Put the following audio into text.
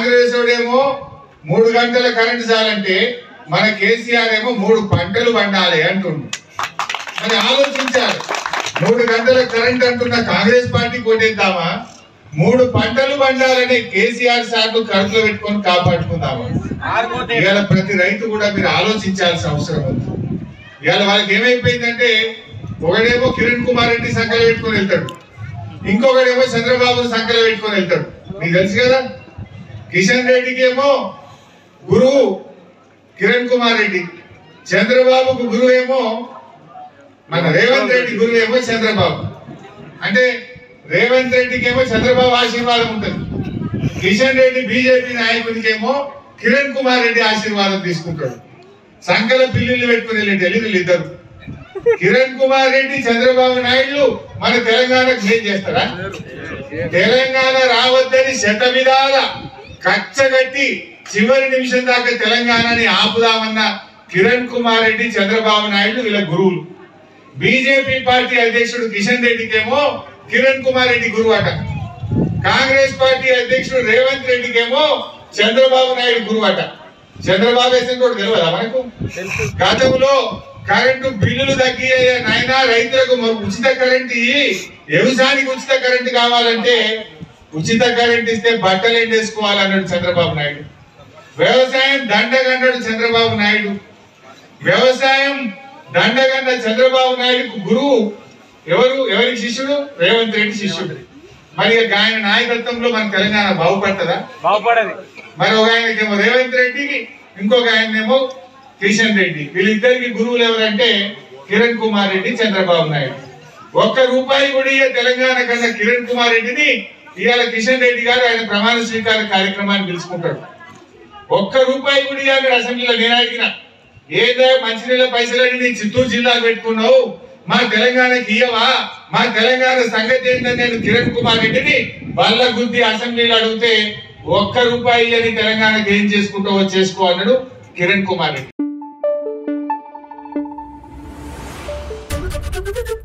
కాంగ్రెస్ వాడేమో మూడు గంటల కరెంట్ చాలంటే మన కేసీఆర్ ఏమో మూడు పంటలు పండాలి అంటుండు మరి ఆలోచించారు మూడు గంటల కరెంట్ అంటున్న కాంగ్రెస్ పార్టీ కొట్టేద్దామా మూడు పంటలు పండాలని కేసీఆర్ సార్లు కడుపులో పెట్టుకొని కాపాడుకుందామా ఇవాళ ప్రతి రైతు కూడా మీరు ఆలోచించాల్సిన అవసరం ఉంది ఇవాళ వాళ్ళకి ఏమైపోయిందంటే ఒకడేమో కిరణ్ కుమార్ రెడ్డి సంఖ్యలో పెట్టుకొని వెళ్తాడు ఇంకొకడేమో చంద్రబాబు సంఖ్యలో పెట్టుకొని వెళ్తాడు మీకు తెలుసు కదా కిషన్ రెడ్డికి ఏమో గురువు కిరణ్ కుమార్ రెడ్డి చంద్రబాబుకు గురువు ఏమో మన రేవంత్ రెడ్డి గురువు ఏమో చంద్రబాబు అంటే రేవంత్ రెడ్డికి ఏమో చంద్రబాబు ఆశీర్వాదం ఉంటుంది కిషన్ రెడ్డి బీజేపీ నాయకుడికి ఏమో కిరణ్ కుమార్ రెడ్డి ఆశీర్వాదం తీసుకుంటాడు సంకల పిల్లులు పెట్టుకుని వెళ్ళి ఢిల్లీలు ఇద్దరు కిరణ్ కుమార్ రెడ్డి చంద్రబాబు నాయుడు మన తెలంగాణకు ఏం చేస్తారా తెలంగాణ రావద్దని శత విధాల కచ్చగట్టి చివరి నిమిషం దాకా తెలంగాణని ఆపుదామన్న కిరణ్ కుమార్ రెడ్డి చంద్రబాబు నాయుడు వీళ్ళ గురువులు బీజేపీ పార్టీ అధ్యక్షుడు కిషన్ రెడ్డికేమో కిరణ్ కుమార్ రెడ్డి గురువు అట కాంగ్రెస్ పార్టీ అధ్యక్షుడు రేవంత్ రెడ్డికేమో చంద్రబాబు నాయుడు గురువు అట చంద్రబాబు వేసిన కూడా తెలియదా మనకు గతంలో కరెంటు బిల్లులు తగ్గి నాయనా రైతులకు మరి ఉచిత కరెంట్ ఇయ్యి వ్యవసాయానికి ఉచిత కరెంట్ కావాలంటే ఉచిత కరెంట్ ఇస్తే బట్టలు ఎండేసుకోవాలన్నాడు చంద్రబాబు నాయుడు వ్యవసాయం దండగన్నాడు చంద్రబాబు నాయుడు వ్యవసాయం దండగన్న చంద్రబాబు నాయుడుకు గురువు ఎవరు ఎవరికి శిష్యుడు రేవంత్ రెడ్డి శిష్యుడు మరి ఇక ఆయన నాయకత్వంలో మన తెలంగాణ బాగుపడుతుందా బాగుపడది మరి ఒక ఆయనకేమో రేవంత్ రెడ్డికి ఇంకొక ఆయనేమో కిషన్ రెడ్డి వీళ్ళిద్దరికి గురువులు ఎవరంటే కిరణ్ కుమార్ రెడ్డి చంద్రబాబు నాయుడు ఒక్క రూపాయి కూడా ఇయ్య తెలంగాణ కన్నా కిరణ్ కుమార్ రెడ్డిని ఇవాళ కిషన్ రెడ్డి గారు ఆయన ప్రమాణ స్వీకార కార్యక్రమాన్ని పిలుచుకుంటాడు ఒక్క రూపాయి కూడా ఇవ్వాలి అసెంబ్లీలో నేను అడిగిన ఏదో మంచినీళ్ళ పైసలని నీ చిత్తూరు జిల్లాకు పెట్టుకున్నావు మా తెలంగాణకి ఇయ్యవా మా తెలంగాణ సంగతి ఏంటని నేను కిరణ్ కుమార్ రెడ్డిని బల్ల గుద్ది అసెంబ్లీలో అడిగితే ఒక్క రూపాయి అని తెలంగాణకి ఏం చేసుకుంటావో చేసుకో అన్నాడు కిరణ్ కుమార్ రెడ్డి